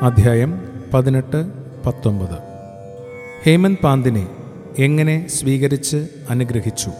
അധ്യായം പതിനെട്ട് പത്തൊമ്പത് ഹേമന്ത് പാന്തിനെ എങ്ങനെ സ്വീകരിച്ച് അനുഗ്രഹിച്ചു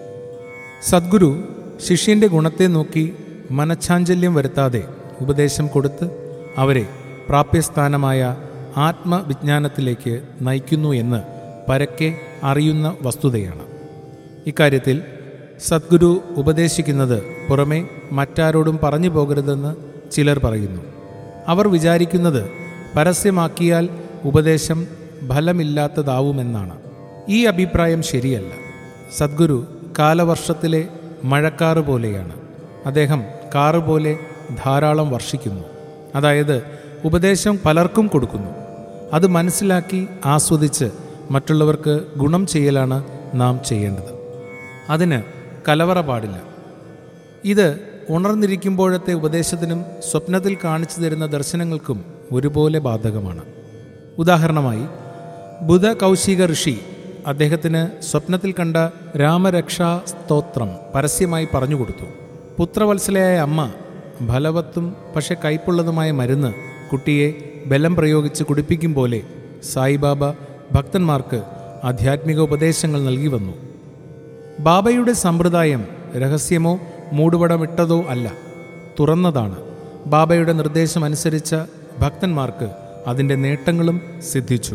സദ്ഗുരു ശിഷ്യന്റെ ഗുണത്തെ നോക്കി മനഃച്ചാഞ്ചല്യം വരുത്താതെ ഉപദേശം കൊടുത്ത് അവരെ പ്രാപ്യസ്ഥാനമായ ആത്മവിജ്ഞാനത്തിലേക്ക് നയിക്കുന്നു എന്ന് പരക്കെ അറിയുന്ന വസ്തുതയാണ് ഇക്കാര്യത്തിൽ സദ്ഗുരു ഉപദേശിക്കുന്നത് പുറമെ മറ്റാരോടും പറഞ്ഞു പോകരുതെന്ന് ചിലർ പറയുന്നു അവർ വിചാരിക്കുന്നത് പരസ്യമാക്കിയാൽ ഉപദേശം ഫലമില്ലാത്തതാവുമെന്നാണ് ഈ അഭിപ്രായം ശരിയല്ല സദ്ഗുരു കാലവർഷത്തിലെ മഴക്കാറ് പോലെയാണ് അദ്ദേഹം കാറ് പോലെ ധാരാളം വർഷിക്കുന്നു അതായത് ഉപദേശം പലർക്കും കൊടുക്കുന്നു അത് മനസ്സിലാക്കി ആസ്വദിച്ച് മറ്റുള്ളവർക്ക് ഗുണം ചെയ്യലാണ് നാം ചെയ്യേണ്ടത് അതിന് കലവറ പാടില്ല ഇത് ഉണർന്നിരിക്കുമ്പോഴത്തെ ഉപദേശത്തിനും സ്വപ്നത്തിൽ കാണിച്ചു തരുന്ന ദർശനങ്ങൾക്കും ഒരുപോലെ ബാധകമാണ് ഉദാഹരണമായി ബുധ കൗശിക ഋഷി അദ്ദേഹത്തിന് സ്വപ്നത്തിൽ കണ്ട രാമരക്ഷാ സ്തോത്രം പരസ്യമായി പറഞ്ഞുകൊടുത്തു പുത്രവത്സലയായ അമ്മ ഫലവത്തും പക്ഷെ കയ്പുള്ളതുമായ മരുന്ന് കുട്ടിയെ ബലം പ്രയോഗിച്ച് കുടിപ്പിക്കും പോലെ സായിബാബ ഭക്തന്മാർക്ക് ആധ്യാത്മിക ഉപദേശങ്ങൾ നൽകി വന്നു ബാബയുടെ സമ്പ്രദായം രഹസ്യമോ മൂടുപടമിട്ടതോ അല്ല തുറന്നതാണ് ബാബയുടെ നിർദ്ദേശമനുസരിച്ച ഭക്തന്മാർക്ക് അതിൻ്റെ നേട്ടങ്ങളും സിദ്ധിച്ചു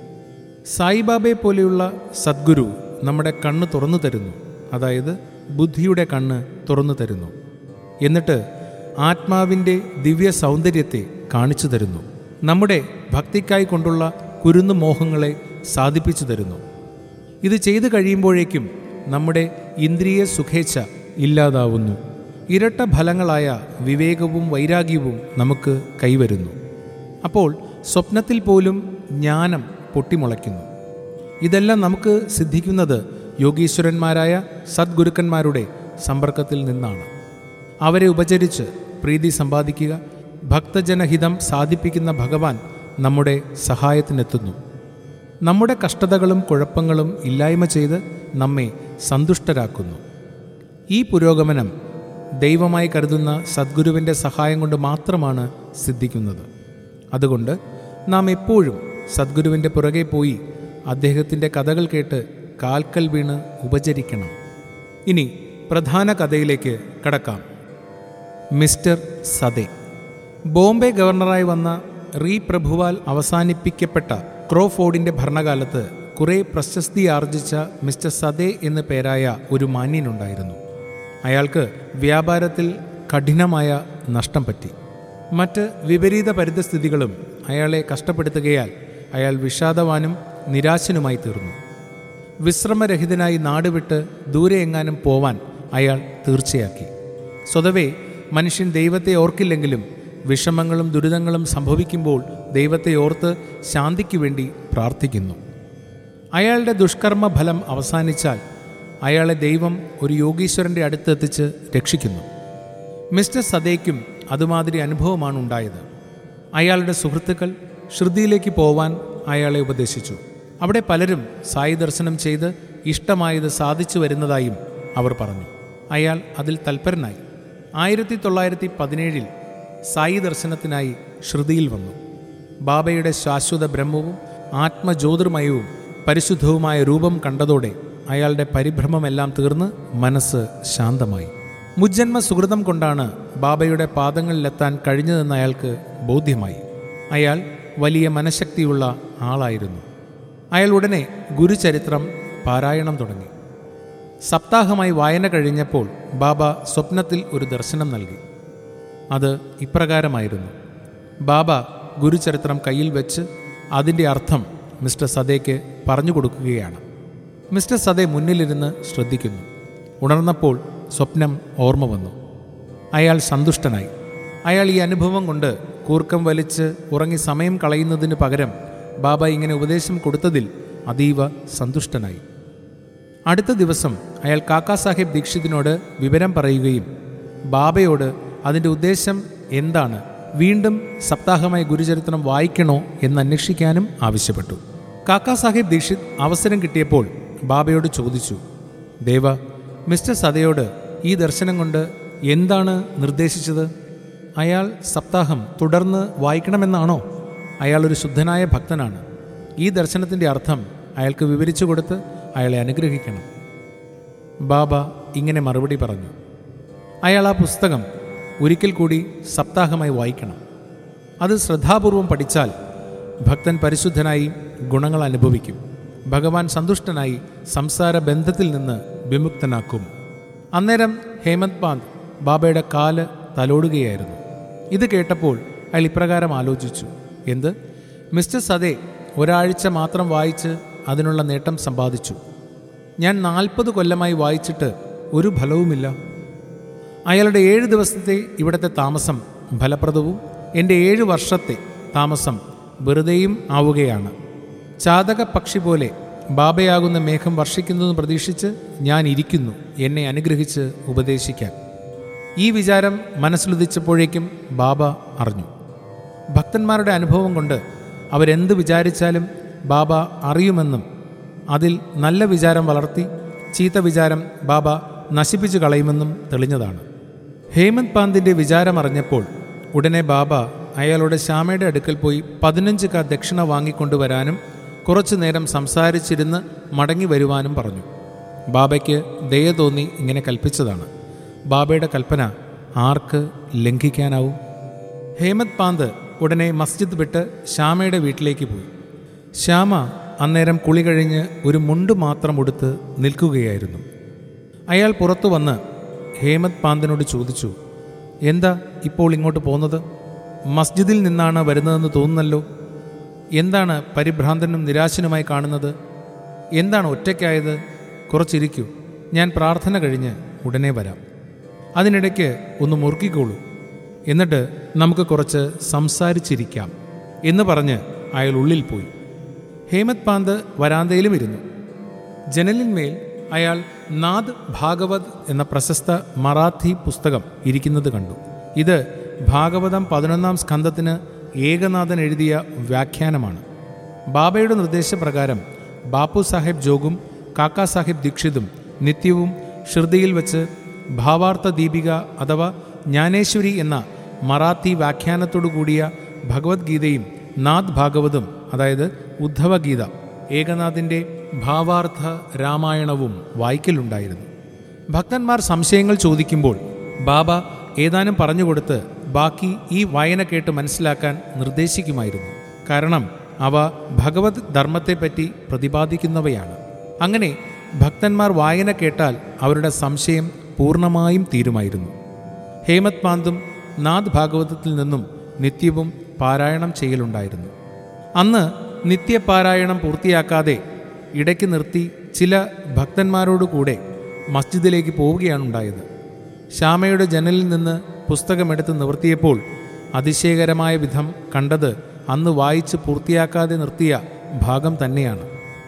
സായിബാബയെ പോലെയുള്ള സദ്ഗുരു നമ്മുടെ കണ്ണ് തുറന്നു തരുന്നു അതായത് ബുദ്ധിയുടെ കണ്ണ് തുറന്നു തരുന്നു എന്നിട്ട് ആത്മാവിൻ്റെ ദിവ്യ സൗന്ദര്യത്തെ കാണിച്ചു തരുന്നു നമ്മുടെ ഭക്തിക്കായി കൊണ്ടുള്ള കുരുന്നു മോഹങ്ങളെ സാധിപ്പിച്ചു തരുന്നു ഇത് ചെയ്തു കഴിയുമ്പോഴേക്കും നമ്മുടെ ഇന്ദ്രിയ സുഖേച്ഛ ഇല്ലാതാവുന്നു ഇരട്ട ഫലങ്ങളായ വിവേകവും വൈരാഗ്യവും നമുക്ക് കൈവരുന്നു അപ്പോൾ സ്വപ്നത്തിൽ പോലും ജ്ഞാനം പൊട്ടിമുളയ്ക്കുന്നു ഇതെല്ലാം നമുക്ക് സിദ്ധിക്കുന്നത് യോഗീശ്വരന്മാരായ സദ്ഗുരുക്കന്മാരുടെ സമ്പർക്കത്തിൽ നിന്നാണ് അവരെ ഉപചരിച്ച് പ്രീതി സമ്പാദിക്കുക ഭക്തജനഹിതം സാധിപ്പിക്കുന്ന ഭഗവാൻ നമ്മുടെ സഹായത്തിനെത്തുന്നു നമ്മുടെ കഷ്ടതകളും കുഴപ്പങ്ങളും ഇല്ലായ്മ ചെയ്ത് നമ്മെ സന്തുഷ്ടരാക്കുന്നു ഈ പുരോഗമനം ദൈവമായി കരുതുന്ന സദ്ഗുരുവിൻ്റെ സഹായം കൊണ്ട് മാത്രമാണ് സിദ്ധിക്കുന്നത് അതുകൊണ്ട് നാം എപ്പോഴും സദ്ഗുരുവിൻ്റെ പുറകെ പോയി അദ്ദേഹത്തിൻ്റെ കഥകൾ കേട്ട് കാൽക്കൽ വീണ് ഉപചരിക്കണം ഇനി പ്രധാന കഥയിലേക്ക് കടക്കാം മിസ്റ്റർ സദേ ബോംബെ ഗവർണറായി വന്ന റീ പ്രഭുവാൽ അവസാനിപ്പിക്കപ്പെട്ട ക്രോഫോർഡിന്റെ ഭരണകാലത്ത് കുറെ പ്രശസ്തി ആർജിച്ച മിസ്റ്റർ സദേ എന്നു പേരായ ഒരു മാന്യനുണ്ടായിരുന്നു അയാൾക്ക് വ്യാപാരത്തിൽ കഠിനമായ നഷ്ടം പറ്റി മറ്റ് വിപരീത പരിതസ്ഥിതികളും അയാളെ കഷ്ടപ്പെടുത്തുകയാൽ അയാൾ വിഷാദവാനും നിരാശനുമായി തീർന്നു വിശ്രമരഹിതനായി നാടുവിട്ട് ദൂരെ എങ്ങാനും പോവാൻ അയാൾ തീർച്ചയാക്കി സ്വതവേ മനുഷ്യൻ ദൈവത്തെ ഓർക്കില്ലെങ്കിലും വിഷമങ്ങളും ദുരിതങ്ങളും സംഭവിക്കുമ്പോൾ ദൈവത്തെ ഓർത്ത് ശാന്തിക്ക് വേണ്ടി പ്രാർത്ഥിക്കുന്നു അയാളുടെ ദുഷ്കർമ്മ ഫലം അവസാനിച്ചാൽ അയാളെ ദൈവം ഒരു യോഗീശ്വരൻ്റെ അടുത്തെത്തിച്ച് രക്ഷിക്കുന്നു മിസ്റ്റർ സദേയ്ക്കും അതുമാതിരി അനുഭവമാണ് ഉണ്ടായത് അയാളുടെ സുഹൃത്തുക്കൾ ശ്രുതിയിലേക്ക് പോവാൻ അയാളെ ഉപദേശിച്ചു അവിടെ പലരും സായി ദർശനം ചെയ്ത് ഇഷ്ടമായത് സാധിച്ചു വരുന്നതായും അവർ പറഞ്ഞു അയാൾ അതിൽ തൽപരനായി ആയിരത്തി തൊള്ളായിരത്തി പതിനേഴിൽ സായി ദർശനത്തിനായി ശ്രുതിയിൽ വന്നു ബാബയുടെ ശാശ്വത ബ്രഹ്മവും ആത്മജ്യോതിർമയവും പരിശുദ്ധവുമായ രൂപം കണ്ടതോടെ അയാളുടെ പരിഭ്രമമെല്ലാം തീർന്ന് മനസ്സ് ശാന്തമായി മുജ്ജന്മ സുഹൃതം കൊണ്ടാണ് ബാബയുടെ പാദങ്ങളിലെത്താൻ കഴിഞ്ഞതെന്ന് അയാൾക്ക് ബോധ്യമായി അയാൾ വലിയ മനഃശക്തിയുള്ള ആളായിരുന്നു അയാൾ ഉടനെ ഗുരുചരിത്രം പാരായണം തുടങ്ങി സപ്താഹമായി വായന കഴിഞ്ഞപ്പോൾ ബാബ സ്വപ്നത്തിൽ ഒരു ദർശനം നൽകി അത് ഇപ്രകാരമായിരുന്നു ബാബ ഗുരുചരിത്രം കയ്യിൽ വെച്ച് അതിൻ്റെ അർത്ഥം മിസ്റ്റർ സദേക്ക് പറഞ്ഞു കൊടുക്കുകയാണ് മിസ്റ്റർ സദേ മുന്നിലിരുന്ന് ശ്രദ്ധിക്കുന്നു ഉണർന്നപ്പോൾ സ്വപ്നം ഓർമ്മ വന്നു അയാൾ സന്തുഷ്ടനായി അയാൾ ഈ അനുഭവം കൊണ്ട് കൂർക്കം വലിച്ച് ഉറങ്ങി സമയം കളയുന്നതിന് പകരം ബാബ ഇങ്ങനെ ഉപദേശം കൊടുത്തതിൽ അതീവ സന്തുഷ്ടനായി അടുത്ത ദിവസം അയാൾ കാക്കാ സാഹിബ് ദീക്ഷിതിനോട് വിവരം പറയുകയും ബാബയോട് അതിൻ്റെ ഉദ്ദേശം എന്താണ് വീണ്ടും സപ്താഹമായി ഗുരുചരിത്രം വായിക്കണോ എന്ന് അന്വേഷിക്കാനും ആവശ്യപ്പെട്ടു കാക്കാ സാഹിബ് ദീക്ഷിത് അവസരം കിട്ടിയപ്പോൾ ബാബയോട് ചോദിച്ചു ദേവ മിസ്റ്റർ സദയോട് ഈ ദർശനം കൊണ്ട് എന്താണ് നിർദ്ദേശിച്ചത് അയാൾ സപ്താഹം തുടർന്ന് വായിക്കണമെന്നാണോ അയാൾ ഒരു ശുദ്ധനായ ഭക്തനാണ് ഈ ദർശനത്തിൻ്റെ അർത്ഥം അയാൾക്ക് വിവരിച്ചു കൊടുത്ത് അയാളെ അനുഗ്രഹിക്കണം ബാബ ഇങ്ങനെ മറുപടി പറഞ്ഞു അയാൾ ആ പുസ്തകം ഒരിക്കൽ കൂടി സപ്താഹമായി വായിക്കണം അത് ശ്രദ്ധാപൂർവം പഠിച്ചാൽ ഭക്തൻ പരിശുദ്ധനായി ഗുണങ്ങൾ അനുഭവിക്കും ഭഗവാൻ സന്തുഷ്ടനായി സംസാര ബന്ധത്തിൽ നിന്ന് വിമുക്തനാക്കും അന്നേരം ഹേമന്ത് പാന്ത് ബാബയുടെ കാല് തലോടുകയായിരുന്നു ഇത് കേട്ടപ്പോൾ അയാൾ ഇപ്രകാരം ആലോചിച്ചു എന്ത് മിസ്റ്റർ സദേ ഒരാഴ്ച മാത്രം വായിച്ച് അതിനുള്ള നേട്ടം സമ്പാദിച്ചു ഞാൻ നാൽപ്പത് കൊല്ലമായി വായിച്ചിട്ട് ഒരു ഫലവുമില്ല അയാളുടെ ഏഴ് ദിവസത്തെ ഇവിടുത്തെ താമസം ഫലപ്രദവും എൻ്റെ ഏഴ് വർഷത്തെ താമസം വെറുതെയും ആവുകയാണ് ചാതക പക്ഷി പോലെ ബാബയാകുന്ന മേഘം വർഷിക്കുന്നതെന്ന് പ്രതീക്ഷിച്ച് ഞാൻ ഇരിക്കുന്നു എന്നെ അനുഗ്രഹിച്ച് ഉപദേശിക്കാൻ ഈ വിചാരം മനസ്സിലുദിച്ചപ്പോഴേക്കും ബാബ അറിഞ്ഞു ഭക്തന്മാരുടെ അനുഭവം കൊണ്ട് അവരെന്ത് വിചാരിച്ചാലും ബാബ അറിയുമെന്നും അതിൽ നല്ല വിചാരം വളർത്തി ചീത്ത വിചാരം ബാബ നശിപ്പിച്ചു കളയുമെന്നും തെളിഞ്ഞതാണ് ഹേമന്ത് പാന്തിൻ്റെ വിചാരം അറിഞ്ഞപ്പോൾ ഉടനെ ബാബ അയാളുടെ ശ്യാമയുടെ അടുക്കൽ പോയി പതിനഞ്ച് ക ദക്ഷിണ വാങ്ങിക്കൊണ്ടുവരാനും കുറച്ചു നേരം സംസാരിച്ചിരുന്ന് മടങ്ങി വരുവാനും പറഞ്ഞു ബാബയ്ക്ക് ദയ തോന്നി ഇങ്ങനെ കൽപ്പിച്ചതാണ് ബാബയുടെ കൽപ്പന ആർക്ക് ലംഘിക്കാനാവും ഹേമത് പാന്ത് ഉടനെ മസ്ജിദ് വിട്ട് ശ്യാമയുടെ വീട്ടിലേക്ക് പോയി ശ്യാമ അന്നേരം കുളി കഴിഞ്ഞ് ഒരു മുണ്ട് മാത്രം ഉടുത്ത് നിൽക്കുകയായിരുന്നു അയാൾ പുറത്തു വന്ന് ഹേമത് പാന്തിനോട് ചോദിച്ചു എന്താ ഇപ്പോൾ ഇങ്ങോട്ട് പോകുന്നത് മസ്ജിദിൽ നിന്നാണ് വരുന്നതെന്ന് തോന്നുന്നല്ലോ എന്താണ് പരിഭ്രാന്തനും നിരാശനുമായി കാണുന്നത് എന്താണ് ഒറ്റയ്ക്കായത് കുറച്ചിരിക്കൂ ഞാൻ പ്രാർത്ഥന കഴിഞ്ഞ് ഉടനെ വരാം അതിനിടയ്ക്ക് ഒന്ന് മുറുക്കിക്കോളൂ എന്നിട്ട് നമുക്ക് കുറച്ച് സംസാരിച്ചിരിക്കാം എന്ന് പറഞ്ഞ് അയാൾ ഉള്ളിൽ പോയി ഹേമത് പാന്ത് വരാന്തയിലും ഇരുന്നു ജനലിന്മേൽ അയാൾ നാദ് ഭാഗവത് എന്ന പ്രശസ്ത മറാഠി പുസ്തകം ഇരിക്കുന്നത് കണ്ടു ഇത് ഭാഗവതം പതിനൊന്നാം സ്കന്ധത്തിന് ഏകനാഥൻ എഴുതിയ വ്യാഖ്യാനമാണ് ബാബയുടെ നിർദ്ദേശപ്രകാരം ബാപ്പു സാഹിബ് ജോഗും കാക്കാ സാഹിബ് ദീക്ഷിതും നിത്യവും ശ്രുതിയിൽ വച്ച് ഭാവാർത്ഥ ദീപിക അഥവാ ജ്ഞാനേശ്വരി എന്ന മറാത്തി വ്യാഖ്യാനത്തോടു കൂടിയ ഭഗവത്ഗീതയും നാഥ് ഭാഗവതും അതായത് ഉദ്ധവഗീത ഏകനാഥിൻ്റെ ഭാവാർത്ഥ രാമായണവും വായിക്കലുണ്ടായിരുന്നു ഭക്തന്മാർ സംശയങ്ങൾ ചോദിക്കുമ്പോൾ ബാബ ഏതാനും പറഞ്ഞുകൊടുത്ത് ബാക്കി ഈ വായന കേട്ട് മനസ്സിലാക്കാൻ നിർദ്ദേശിക്കുമായിരുന്നു കാരണം അവ ഭഗവത് ധർമ്മത്തെപ്പറ്റി പ്രതിപാദിക്കുന്നവയാണ് അങ്ങനെ ഭക്തന്മാർ വായന കേട്ടാൽ അവരുടെ സംശയം പൂർണ്ണമായും തീരുമായിരുന്നു ഹേമത് പാന്തും നാഥ് ഭാഗവതത്തിൽ നിന്നും നിത്യവും പാരായണം ചെയ്യലുണ്ടായിരുന്നു അന്ന് നിത്യപാരായണം പൂർത്തിയാക്കാതെ ഇടയ്ക്ക് നിർത്തി ചില ഭക്തന്മാരോടുകൂടെ മസ്ജിദിലേക്ക് പോവുകയാണുണ്ടായത് ശ്യാമയുടെ ജനലിൽ നിന്ന് പുസ്തകമെടുത്ത് നിവർത്തിയപ്പോൾ അതിശയകരമായ വിധം കണ്ടത് അന്ന് വായിച്ച് പൂർത്തിയാക്കാതെ നിർത്തിയ ഭാഗം തന്നെയാണ്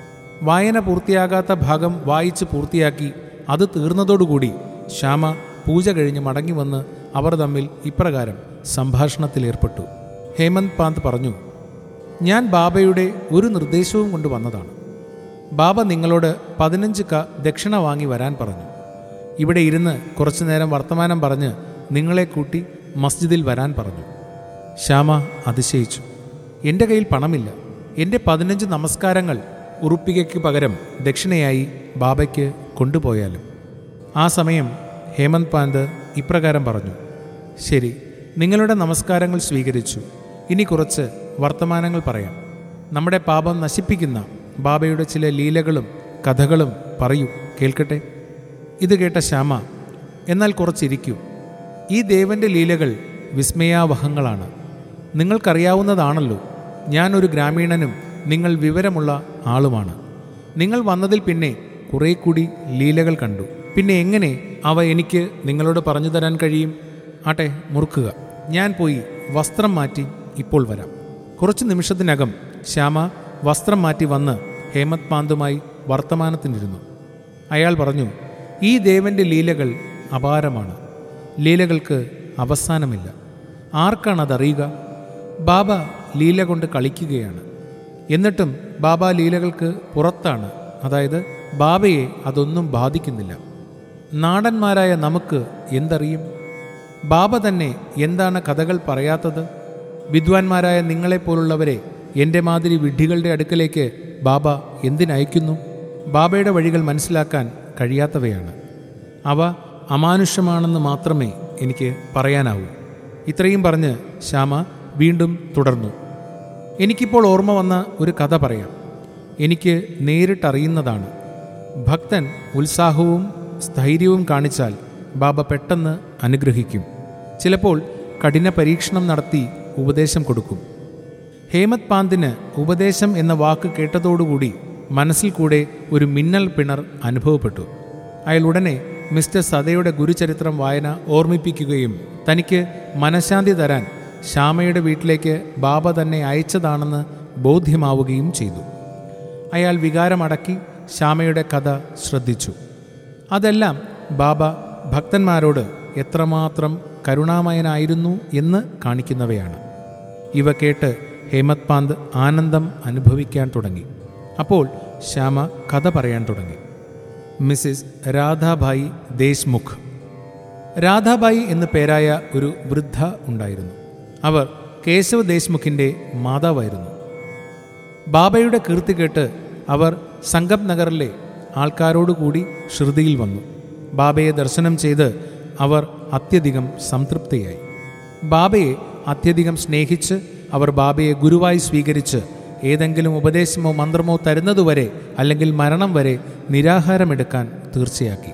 വായന പൂർത്തിയാകാത്ത ഭാഗം വായിച്ച് പൂർത്തിയാക്കി അത് തീർന്നതോടുകൂടി ശ്യാമ പൂജ കഴിഞ്ഞ് മടങ്ങി വന്ന് അവർ തമ്മിൽ ഇപ്രകാരം സംഭാഷണത്തിലേർപ്പെട്ടു ഹേമന്ത് പാന്ത് പറഞ്ഞു ഞാൻ ബാബയുടെ ഒരു നിർദ്ദേശവും കൊണ്ട് വന്നതാണ് ബാബ നിങ്ങളോട് പതിനഞ്ച് ക ദക്ഷിണ വാങ്ങി വരാൻ പറഞ്ഞു ഇവിടെ ഇരുന്ന് കുറച്ചു നേരം വർത്തമാനം പറഞ്ഞ് നിങ്ങളെ കൂട്ടി മസ്ജിദിൽ വരാൻ പറഞ്ഞു ശ്യാമ അതിശയിച്ചു എൻ്റെ കയ്യിൽ പണമില്ല എൻ്റെ പതിനഞ്ച് നമസ്കാരങ്ങൾ ഉറുപ്പികയ്ക്ക് പകരം ദക്ഷിണയായി ബാബയ്ക്ക് കൊണ്ടുപോയാലും ആ സമയം ഹേമന്ത് പാന്ത് ഇപ്രകാരം പറഞ്ഞു ശരി നിങ്ങളുടെ നമസ്കാരങ്ങൾ സ്വീകരിച്ചു ഇനി കുറച്ച് വർത്തമാനങ്ങൾ പറയാം നമ്മുടെ പാപം നശിപ്പിക്കുന്ന ബാബയുടെ ചില ലീലകളും കഥകളും പറയൂ കേൾക്കട്ടെ ഇത് കേട്ട ശ്യാമ എന്നാൽ കുറച്ചിരിക്കൂ ഈ ദേവന്റെ ലീലകൾ വിസ്മയാവഹങ്ങളാണ് നിങ്ങൾക്കറിയാവുന്നതാണല്ലോ ഞാനൊരു ഗ്രാമീണനും നിങ്ങൾ വിവരമുള്ള ആളുമാണ് നിങ്ങൾ വന്നതിൽ പിന്നെ കുറേ കൂടി ലീലകൾ കണ്ടു പിന്നെ എങ്ങനെ അവ എനിക്ക് നിങ്ങളോട് പറഞ്ഞു തരാൻ കഴിയും ആട്ടെ മുറുക്കുക ഞാൻ പോയി വസ്ത്രം മാറ്റി ഇപ്പോൾ വരാം കുറച്ച് നിമിഷത്തിനകം ശ്യാമ വസ്ത്രം മാറ്റി വന്ന് ഹേമത് പാന്തുമായി വർത്തമാനത്തിനിരുന്നു അയാൾ പറഞ്ഞു ഈ ദേവന്റെ ലീലകൾ അപാരമാണ് ലീലകൾക്ക് അവസാനമില്ല ആർക്കാണ് അതറിയുക ബാബ ലീല കൊണ്ട് കളിക്കുകയാണ് എന്നിട്ടും ബാബ ലീലകൾക്ക് പുറത്താണ് അതായത് ബാബയെ അതൊന്നും ബാധിക്കുന്നില്ല നാടന്മാരായ നമുക്ക് എന്തറിയും ബാബ തന്നെ എന്താണ് കഥകൾ പറയാത്തത് വിദ്വാൻമാരായ നിങ്ങളെപ്പോലുള്ളവരെ എൻ്റെ മാതിരി വിഡ്ഢികളുടെ അടുക്കലേക്ക് ബാബ എന്തിനയക്കുന്നു ബാബയുടെ വഴികൾ മനസ്സിലാക്കാൻ കഴിയാത്തവയാണ് അവ അമാനുഷ്യമാണെന്ന് മാത്രമേ എനിക്ക് പറയാനാവൂ ഇത്രയും പറഞ്ഞ് ശ്യാമ വീണ്ടും തുടർന്നു എനിക്കിപ്പോൾ ഓർമ്മ വന്ന ഒരു കഥ പറയാം എനിക്ക് നേരിട്ടറിയുന്നതാണ് ഭക്തൻ ഉത്സാഹവും സ്ഥൈര്യവും കാണിച്ചാൽ ബാബ പെട്ടെന്ന് അനുഗ്രഹിക്കും ചിലപ്പോൾ കഠിന പരീക്ഷണം നടത്തി ഉപദേശം കൊടുക്കും ഹേമത് പാന്തിന് ഉപദേശം എന്ന വാക്ക് കേട്ടതോടുകൂടി മനസ്സിൽ കൂടെ ഒരു മിന്നൽ പിണർ അനുഭവപ്പെട്ടു അയാൾ ഉടനെ മിസ്റ്റർ സദയുടെ ഗുരുചരിത്രം വായന ഓർമ്മിപ്പിക്കുകയും തനിക്ക് മനഃശാന്തി തരാൻ ശ്യാമയുടെ വീട്ടിലേക്ക് ബാബ തന്നെ അയച്ചതാണെന്ന് ബോധ്യമാവുകയും ചെയ്തു അയാൾ വികാരമടക്കി ശ്യാമയുടെ കഥ ശ്രദ്ധിച്ചു അതെല്ലാം ബാബ ഭക്തന്മാരോട് എത്രമാത്രം കരുണാമയനായിരുന്നു എന്ന് കാണിക്കുന്നവയാണ് ഇവ കേട്ട് ഹേമത് പാന്ത് ആനന്ദം അനുഭവിക്കാൻ തുടങ്ങി അപ്പോൾ ശ്യാമ കഥ പറയാൻ തുടങ്ങി മിസ്സിസ് രാധാഭായി ദേശ്മുഖ് രാധാബായി എന്നു പേരായ ഒരു വൃദ്ധ ഉണ്ടായിരുന്നു അവർ കേശവ് ദേശ്മുഖിൻ്റെ മാതാവായിരുന്നു ബാബയുടെ കീർത്തി കേട്ട് അവർ സംഗം നഗറിലെ ആൾക്കാരോടുകൂടി ശ്രുതിയിൽ വന്നു ബാബയെ ദർശനം ചെയ്ത് അവർ അത്യധികം സംതൃപ്തിയായി ബാബയെ അത്യധികം സ്നേഹിച്ച് അവർ ബാബയെ ഗുരുവായി സ്വീകരിച്ച് ഏതെങ്കിലും ഉപദേശമോ മന്ത്രമോ തരുന്നതുവരെ അല്ലെങ്കിൽ മരണം വരെ നിരാഹാരമെടുക്കാൻ തീർച്ചയാക്കി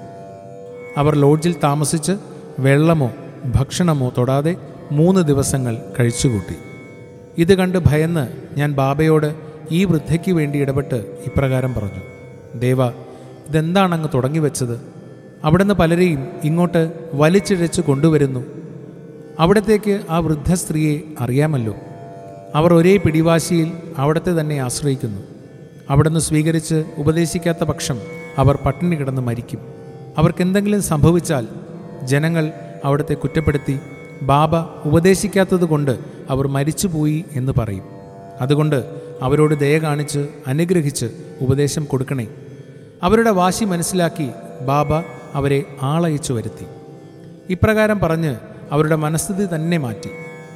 അവർ ലോഡ്ജിൽ താമസിച്ച് വെള്ളമോ ഭക്ഷണമോ തൊടാതെ മൂന്ന് ദിവസങ്ങൾ കഴിച്ചുകൂട്ടി ഇത് കണ്ട് ഭയന്ന് ഞാൻ ബാബയോട് ഈ വൃദ്ധയ്ക്ക് വേണ്ടി ഇടപെട്ട് ഇപ്രകാരം പറഞ്ഞു ദേവ ഇതെന്താണങ്ങ് തുടങ്ങി വെച്ചത് അവിടുന്ന് പലരെയും ഇങ്ങോട്ട് വലിച്ചിഴച്ച് കൊണ്ടുവരുന്നു അവിടത്തേക്ക് ആ വൃദ്ധ സ്ത്രീയെ അറിയാമല്ലോ അവർ ഒരേ പിടിവാശിയിൽ അവിടത്തെ തന്നെ ആശ്രയിക്കുന്നു അവിടുന്ന് സ്വീകരിച്ച് ഉപദേശിക്കാത്ത പക്ഷം അവർ പട്ടിണി കിടന്ന് മരിക്കും അവർക്കെന്തെങ്കിലും സംഭവിച്ചാൽ ജനങ്ങൾ അവിടുത്തെ കുറ്റപ്പെടുത്തി ബാബ ഉപദേശിക്കാത്തത് കൊണ്ട് അവർ മരിച്ചുപോയി എന്ന് പറയും അതുകൊണ്ട് അവരോട് ദയ കാണിച്ച് അനുഗ്രഹിച്ച് ഉപദേശം കൊടുക്കണേ അവരുടെ വാശി മനസ്സിലാക്കി ബാബ അവരെ ആളയച്ചു വരുത്തി ഇപ്രകാരം പറഞ്ഞ് അവരുടെ മനസ്ഥിതി തന്നെ മാറ്റി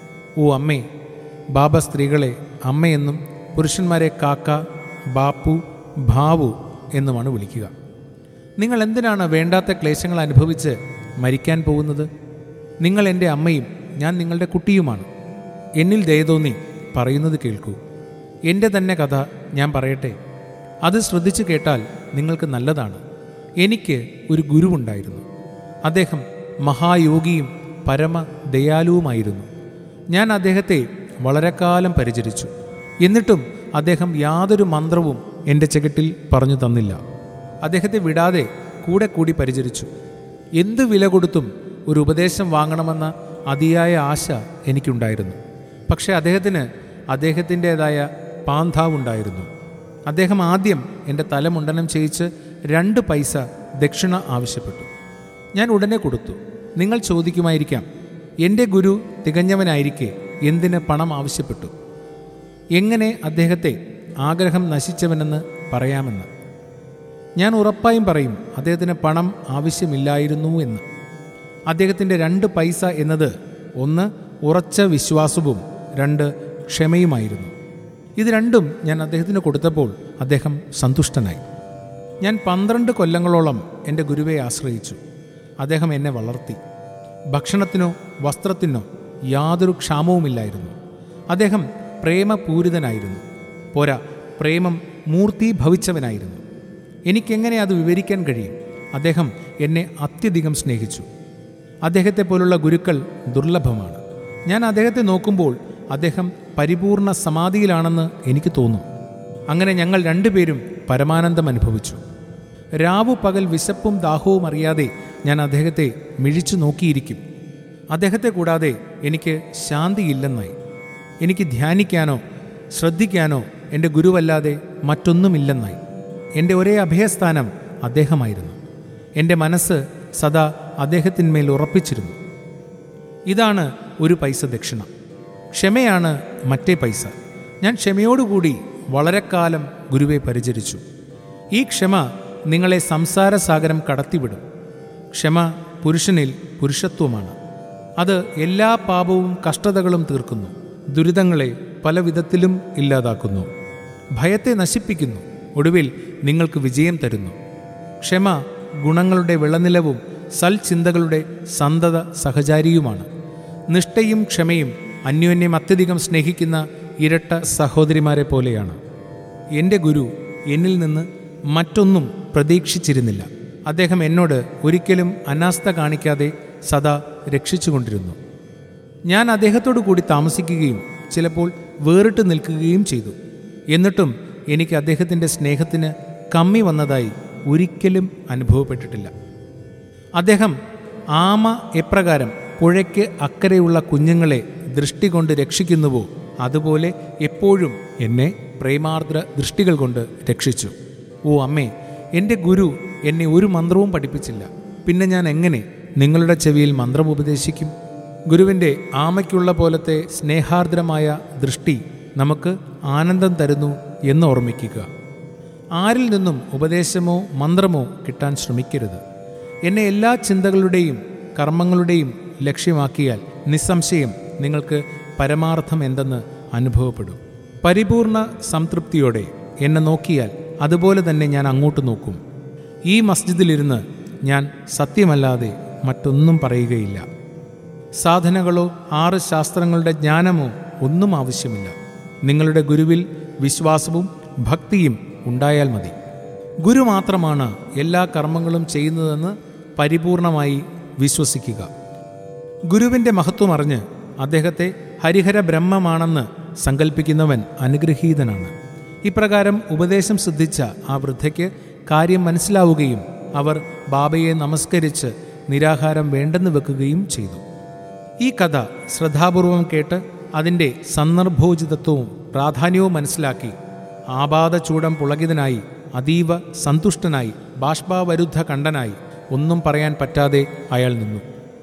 ഓ അമ്മേ ബാബ സ്ത്രീകളെ അമ്മയെന്നും പുരുഷന്മാരെ കാക്ക ബാപ്പു ഭാവു എന്നുമാണ് വിളിക്കുക നിങ്ങൾ എന്തിനാണ് വേണ്ടാത്ത ക്ലേശങ്ങൾ അനുഭവിച്ച് മരിക്കാൻ പോകുന്നത് നിങ്ങൾ എൻ്റെ അമ്മയും ഞാൻ നിങ്ങളുടെ കുട്ടിയുമാണ് എന്നിൽ ദയതോന്നി പറയുന്നത് കേൾക്കൂ എൻ്റെ തന്നെ കഥ ഞാൻ പറയട്ടെ അത് ശ്രദ്ധിച്ചു കേട്ടാൽ നിങ്ങൾക്ക് നല്ലതാണ് എനിക്ക് ഒരു ഗുരുവുണ്ടായിരുന്നു അദ്ദേഹം മഹായോഗിയും പരമ ദയാലുവുമായിരുന്നു ഞാൻ അദ്ദേഹത്തെ വളരെ കാലം പരിചരിച്ചു എന്നിട്ടും അദ്ദേഹം യാതൊരു മന്ത്രവും എൻ്റെ ചെകിട്ടിൽ പറഞ്ഞു തന്നില്ല അദ്ദേഹത്തെ വിടാതെ കൂടെ കൂടി പരിചരിച്ചു എന്ത് വില കൊടുത്തും ഒരു ഉപദേശം വാങ്ങണമെന്ന അതിയായ ആശ എനിക്കുണ്ടായിരുന്നു പക്ഷേ അദ്ദേഹത്തിന് അദ്ദേഹത്തിൻ്റെതായ പാന്താവുണ്ടായിരുന്നു അദ്ദേഹം ആദ്യം എൻ്റെ തല മുണ്ടനം ചെയ്യിച്ച് രണ്ട് പൈസ ദക്ഷിണ ആവശ്യപ്പെട്ടു ഞാൻ ഉടനെ കൊടുത്തു നിങ്ങൾ ചോദിക്കുമായിരിക്കാം എൻ്റെ ഗുരു തികഞ്ഞവനായിരിക്കെ എന്തിന് പണം ആവശ്യപ്പെട്ടു എങ്ങനെ അദ്ദേഹത്തെ ആഗ്രഹം നശിച്ചവനെന്ന് പറയാമെന്ന് ഞാൻ ഉറപ്പായും പറയും അദ്ദേഹത്തിന് പണം ആവശ്യമില്ലായിരുന്നു എന്ന് അദ്ദേഹത്തിൻ്റെ രണ്ട് പൈസ എന്നത് ഒന്ന് ഉറച്ച വിശ്വാസവും രണ്ട് ക്ഷമയുമായിരുന്നു ഇത് രണ്ടും ഞാൻ അദ്ദേഹത്തിന് കൊടുത്തപ്പോൾ അദ്ദേഹം സന്തുഷ്ടനായി ഞാൻ പന്ത്രണ്ട് കൊല്ലങ്ങളോളം എൻ്റെ ഗുരുവെ ആശ്രയിച്ചു അദ്ദേഹം എന്നെ വളർത്തി ഭക്ഷണത്തിനോ വസ്ത്രത്തിനോ യാതൊരു ക്ഷാമവുമില്ലായിരുന്നു അദ്ദേഹം പ്രേമപൂരിതനായിരുന്നു പോരാ പ്രേമം മൂർത്തീഭവിച്ചവനായിരുന്നു എനിക്കെങ്ങനെ അത് വിവരിക്കാൻ കഴിയും അദ്ദേഹം എന്നെ അത്യധികം സ്നേഹിച്ചു അദ്ദേഹത്തെ പോലുള്ള ഗുരുക്കൾ ദുർലഭമാണ് ഞാൻ അദ്ദേഹത്തെ നോക്കുമ്പോൾ അദ്ദേഹം പരിപൂർണ സമാധിയിലാണെന്ന് എനിക്ക് തോന്നും അങ്ങനെ ഞങ്ങൾ രണ്ടുപേരും പരമാനന്ദം അനുഭവിച്ചു രാവു പകൽ വിശപ്പും ദാഹവും അറിയാതെ ഞാൻ അദ്ദേഹത്തെ മിഴിച്ചു നോക്കിയിരിക്കും അദ്ദേഹത്തെ കൂടാതെ എനിക്ക് ശാന്തിയില്ലെന്നായി എനിക്ക് ധ്യാനിക്കാനോ ശ്രദ്ധിക്കാനോ എൻ്റെ ഗുരുവല്ലാതെ മറ്റൊന്നുമില്ലെന്നായി എൻ്റെ ഒരേ അഭയസ്ഥാനം അദ്ദേഹമായിരുന്നു എൻ്റെ മനസ്സ് സദാ അദ്ദേഹത്തിന്മേൽ ഉറപ്പിച്ചിരുന്നു ഇതാണ് ഒരു പൈസ ദക്ഷിണ ക്ഷമയാണ് മറ്റേ പൈസ ഞാൻ ക്ഷമയോടുകൂടി വളരെ കാലം ഗുരുവെ പരിചരിച്ചു ഈ ക്ഷമ നിങ്ങളെ സംസാരസാഗരം കടത്തിവിടും ക്ഷമ പുരുഷനിൽ പുരുഷത്വമാണ് അത് എല്ലാ പാപവും കഷ്ടതകളും തീർക്കുന്നു ദുരിതങ്ങളെ പല വിധത്തിലും ഇല്ലാതാക്കുന്നു ഭയത്തെ നശിപ്പിക്കുന്നു ഒടുവിൽ നിങ്ങൾക്ക് വിജയം തരുന്നു ക്ഷമ ഗുണങ്ങളുടെ വിളനിലവും സൽചിന്തകളുടെ സന്തത സഹചാരിയുമാണ് നിഷ്ഠയും ക്ഷമയും അന്യോന്യം അത്യധികം സ്നേഹിക്കുന്ന ഇരട്ട സഹോദരിമാരെ പോലെയാണ് എൻ്റെ ഗുരു എന്നിൽ നിന്ന് മറ്റൊന്നും പ്രതീക്ഷിച്ചിരുന്നില്ല അദ്ദേഹം എന്നോട് ഒരിക്കലും അനാസ്ഥ കാണിക്കാതെ സദാ രക്ഷിച്ചുകൊണ്ടിരുന്നു ഞാൻ അദ്ദേഹത്തോടു കൂടി താമസിക്കുകയും ചിലപ്പോൾ വേറിട്ട് നിൽക്കുകയും ചെയ്തു എന്നിട്ടും എനിക്ക് അദ്ദേഹത്തിൻ്റെ സ്നേഹത്തിന് കമ്മി വന്നതായി ഒരിക്കലും അനുഭവപ്പെട്ടിട്ടില്ല അദ്ദേഹം ആമ എപ്രകാരം പുഴയ്ക്ക് അക്കരെയുള്ള കുഞ്ഞുങ്ങളെ ദൃഷ്ടി കൊണ്ട് രക്ഷിക്കുന്നുവോ അതുപോലെ എപ്പോഴും എന്നെ പ്രേമാർദ്ര ദൃഷ്ടികൾ കൊണ്ട് രക്ഷിച്ചു ഓ അമ്മേ എൻ്റെ ഗുരു എന്നെ ഒരു മന്ത്രവും പഠിപ്പിച്ചില്ല പിന്നെ ഞാൻ എങ്ങനെ നിങ്ങളുടെ ചെവിയിൽ മന്ത്രം ഉപദേശിക്കും ഗുരുവിൻ്റെ ആമയ്ക്കുള്ള പോലത്തെ സ്നേഹാർദ്രമായ ദൃഷ്ടി നമുക്ക് ആനന്ദം തരുന്നു എന്ന് ഓർമ്മിക്കുക ആരിൽ നിന്നും ഉപദേശമോ മന്ത്രമോ കിട്ടാൻ ശ്രമിക്കരുത് എന്നെ എല്ലാ ചിന്തകളുടെയും കർമ്മങ്ങളുടെയും ലക്ഷ്യമാക്കിയാൽ നിസ്സംശയം നിങ്ങൾക്ക് പരമാർത്ഥം എന്തെന്ന് അനുഭവപ്പെടും പരിപൂർണ സംതൃപ്തിയോടെ എന്നെ നോക്കിയാൽ അതുപോലെ തന്നെ ഞാൻ അങ്ങോട്ട് നോക്കും ഈ മസ്ജിദിലിരുന്ന് ഞാൻ സത്യമല്ലാതെ മറ്റൊന്നും പറയുകയില്ല സാധനകളോ ആറ് ശാസ്ത്രങ്ങളുടെ ജ്ഞാനമോ ഒന്നും ആവശ്യമില്ല നിങ്ങളുടെ ഗുരുവിൽ വിശ്വാസവും ഭക്തിയും ഉണ്ടായാൽ മതി ഗുരു മാത്രമാണ് എല്ലാ കർമ്മങ്ങളും ചെയ്യുന്നതെന്ന് പരിപൂർണമായി വിശ്വസിക്കുക ഗുരുവിൻ്റെ മഹത്വം അറിഞ്ഞ് അദ്ദേഹത്തെ ഹരിഹര ബ്രഹ്മമാണെന്ന് സങ്കല്പിക്കുന്നവൻ അനുഗ്രഹീതനാണ് ഇപ്രകാരം ഉപദേശം സിദ്ധിച്ച ആ വൃദ്ധയ്ക്ക് കാര്യം മനസ്സിലാവുകയും അവർ ബാബയെ നമസ്കരിച്ച് നിരാഹാരം വേണ്ടെന്ന് വെക്കുകയും ചെയ്തു ഈ കഥ ശ്രദ്ധാപൂർവം കേട്ട് അതിൻ്റെ സന്ദർഭോചിതത്വവും പ്രാധാന്യവും മനസ്സിലാക്കി ആപാത ചൂടം പുളകിതനായി അതീവ സന്തുഷ്ടനായി ബാഷ്പാവരുദ്ധ കണ്ഠനായി ഒന്നും പറയാൻ പറ്റാതെ അയാൾ നിന്നു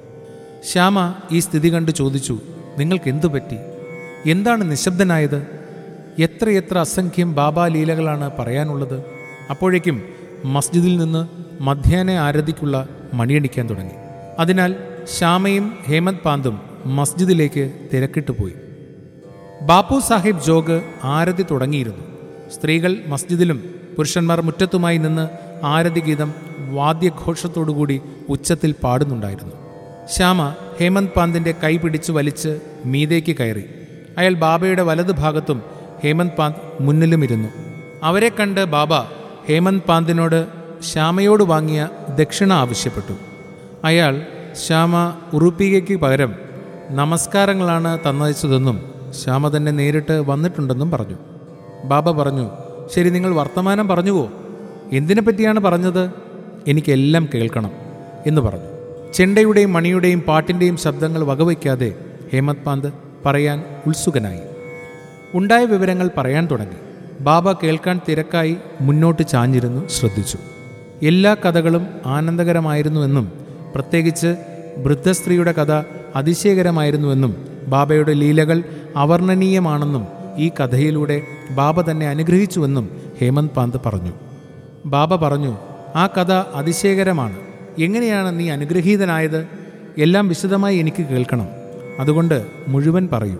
ശ്യാമ ഈ സ്ഥിതി കണ്ട് ചോദിച്ചു നിങ്ങൾക്ക് എന്തു പറ്റി എന്താണ് നിശബ്ദനായത് എത്രയെത്ര അസംഖ്യം ബാബാ ലീലകളാണ് പറയാനുള്ളത് അപ്പോഴേക്കും മസ്ജിദിൽ നിന്ന് മധ്യാഹ്ന ആരതിക്കുള്ള മണിയടിക്കാൻ തുടങ്ങി അതിനാൽ ശ്യാമയും ഹേമന്ത് പാന്തും മസ്ജിദിലേക്ക് തിരക്കിട്ട് പോയി ബാപ്പു സാഹിബ് ജോഗ് ആരതി തുടങ്ങിയിരുന്നു സ്ത്രീകൾ മസ്ജിദിലും പുരുഷന്മാർ മുറ്റത്തുമായി നിന്ന് ആരതി ഗീതം വാദ്യഘോഷത്തോടുകൂടി ഉച്ചത്തിൽ പാടുന്നുണ്ടായിരുന്നു ശ്യാമ ഹേമന്ത് പാന്തിൻ്റെ കൈ പിടിച്ചു വലിച്ച് മീതേക്ക് കയറി അയാൾ ബാബയുടെ വലതു ഭാഗത്തും ഹേമന്ത് പാന്ത് മുന്നിലും ഇരുന്നു അവരെ കണ്ട് ബാബ ഹേമന്ത് പാന്തിനോട് ശ്യാമയോട് വാങ്ങിയ ദക്ഷിണ ആവശ്യപ്പെട്ടു അയാൾ ശ്യാമ ഉറുപ്പികയ്ക്ക് പകരം നമസ്കാരങ്ങളാണ് തന്നയച്ചതെന്നും ശ്യാമ തന്നെ നേരിട്ട് വന്നിട്ടുണ്ടെന്നും പറഞ്ഞു ബാബ പറഞ്ഞു ശരി നിങ്ങൾ വർത്തമാനം പറഞ്ഞുവോ എന്തിനെ പറ്റിയാണ് പറഞ്ഞത് എനിക്കെല്ലാം കേൾക്കണം എന്ന് പറഞ്ഞു ചെണ്ടയുടെയും മണിയുടെയും പാട്ടിൻ്റെയും ശബ്ദങ്ങൾ വകവയ്ക്കാതെ ഹേമത് പാന്ത് പറയാൻ ഉത്സുകനായി ഉണ്ടായ വിവരങ്ങൾ പറയാൻ തുടങ്ങി ബാബ കേൾക്കാൻ തിരക്കായി മുന്നോട്ട് ചാഞ്ഞിരുന്നു ശ്രദ്ധിച്ചു എല്ലാ കഥകളും ആനന്ദകരമായിരുന്നുവെന്നും പ്രത്യേകിച്ച് വൃദ്ധസ്ത്രീയുടെ കഥ അതിശയകരമായിരുന്നുവെന്നും ബാബയുടെ ലീലകൾ അവർണ്ണനീയമാണെന്നും ഈ കഥയിലൂടെ ബാബ തന്നെ അനുഗ്രഹിച്ചുവെന്നും ഹേമന്ത് പാന്ത് പറഞ്ഞു ബാബ പറഞ്ഞു ആ കഥ അതിശയകരമാണ് എങ്ങനെയാണ് നീ അനുഗ്രഹീതനായത് എല്ലാം വിശദമായി എനിക്ക് കേൾക്കണം അതുകൊണ്ട് മുഴുവൻ പറയൂ